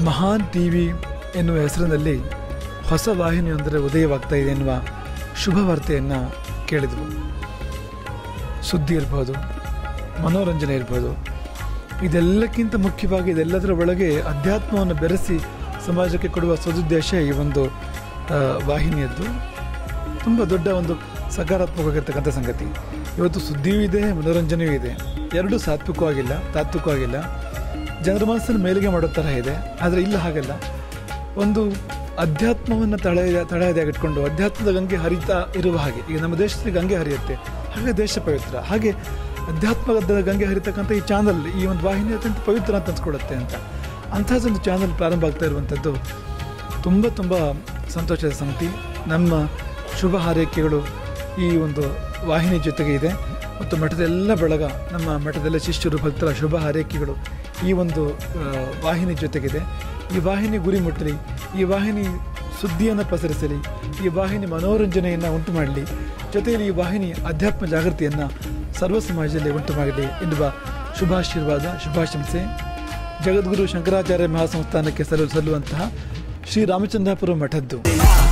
ಮಹಾನ್ T V ಎನ್ನುವ ಹೆಸರಿನಲ್ಲಿ ಹೊಸ ವಾಹಿನಿಯೊಂದರ ಉದಯವಾಗ್ತಾ ಇದೆ ಎನ್ನುವ ಶುಭ ವಾರ್ತೆಯನ್ನು ಕೇಳಿದವು ಸುದ್ದಿ ಇರ್ಬೋದು ಮನೋರಂಜನೆ ಇರ್ಬೋದು ಇದೆಲ್ಲಕ್ಕಿಂತ ಮುಖ್ಯವಾಗಿ ಇದೆಲ್ಲದರ ಒಳಗೆ ಅಧ್ಯಾತ್ಮವನ್ನು ಬೆರೆಸಿ ಸಮಾಜಕ್ಕೆ ಕೊಡುವ ಸದುದ್ದೇಶ ಈ ಒಂದು ಆ, ವಾಹಿನಿಯದ್ದು ತುಂಬ ದೊಡ್ಡ ಒಂದು ಸಕಾರಾತ್ಮಕವಾಗಿರ್ತಕ್ಕಂಥ ಸಂಗತಿ ಇವತ್ತು ಸುದ್ದಿಯೂ ಇದೆ ಮನೋರಂಜನೆಯೂ ಇದೆ ಎರಡೂ ಸಾತ್ವಿಕವಾಗಿಲ್ಲ ತಾತ್ವಿಕವಾಗಿಲ್ಲ ಜನರ ಮನಸ್ಸನ್ನು ಮೇಲಿಗೆ ಮಾಡೋ ಥರ ಇದೆ ಆದರೆ ಇಲ್ಲ ಹಾಗಲ್ಲ ಒಂದು ಅಧ್ಯಾತ್ಮವನ್ನು ತಳೆಯ ತಳೆಯದಾಗಿಟ್ಕೊಂಡು ಅಧ್ಯಾತ್ಮದ ಗಂಗೆ ಹರಿತಾ ಇರುವ ಹಾಗೆ ಈಗ ನಮ್ಮ ದೇಶದಲ್ಲಿ ಗಂಗೆ ಹರಿಯುತ್ತೆ ಹಾಗೆ ದೇಶ ಪವಿತ್ರ ಹಾಗೆ ಅಧ್ಯಾತ್ಮದ ಗಂಗೆ ಹರಿತಕ್ಕಂಥ ಈ ಚಾನಲ್ ಈ ಒಂದು ವಾಹಿನಿ ಅತ್ಯಂತ ಪವಿತ್ರ ಅಂತ ಅನ್ಸ್ಕೊಡುತ್ತೆ ಅಂತ ಅಂಥದ್ದೊಂದು ಚಾನಲ್ ಪ್ರಾರಂಭ ಆಗ್ತಾ ಇರುವಂಥದ್ದು ತುಂಬ ತುಂಬ ಸಂತೋಷದ ಸಂಗತಿ ನಮ್ಮ ಶುಭ ಹಾರೈಕೆಗಳು ಈ ಒಂದು ವಾಹಿನಿ ಜೊತೆಗೆ ಇದೆ ಮತ್ತು ಮಠದ ಎಲ್ಲ ಬೆಳಗ ನಮ್ಮ ಮಠದೆಲ್ಲ ಶಿಷ್ಯರು ಭಕ್ತರ ಶುಭ ಹಾರೈಕೆಗಳು ಈ ಒಂದು ಆ, ವಾಹಿನಿ ಜೊತೆಗಿದೆ ಈ ವಾಹಿನಿ ಗುರಿ ಮುಟ್ಟಲಿ ಈ ವಾಹಿನಿ ಸುದ್ದಿಯನ್ನು ಪಸರಿಸಲಿ ಈ ವಾಹಿನಿ ಮನೋರಂಜನೆಯನ್ನು ಉಂಟು ಮಾಡಲಿ ಜೊತೆಯಲ್ಲಿ ಈ ವಾಹಿನಿ ಅಧ್ಯಾತ್ಮ ಜಾಗೃತಿಯನ್ನು ಸರ್ವ ಸಮಾಜದಲ್ಲಿ ಉಂಟು ಮಾಡಲಿ ಎನ್ನುವ ಶುಭಾಶೀರ್ವಾದ ಶುಭಾಶಂಸೆ ಜಗದ್ಗುರು ಶಂಕರಾಚಾರ್ಯ ಮಹಾಸಂಸ್ಥಾನಕ್ಕೆ ಸಲ್ಲಲು ಸಲ್ಲುವಂತಹ ಶ್ರೀ ರಾಮಚಂದ್ರಾಪುರ ಮಠದ್ದು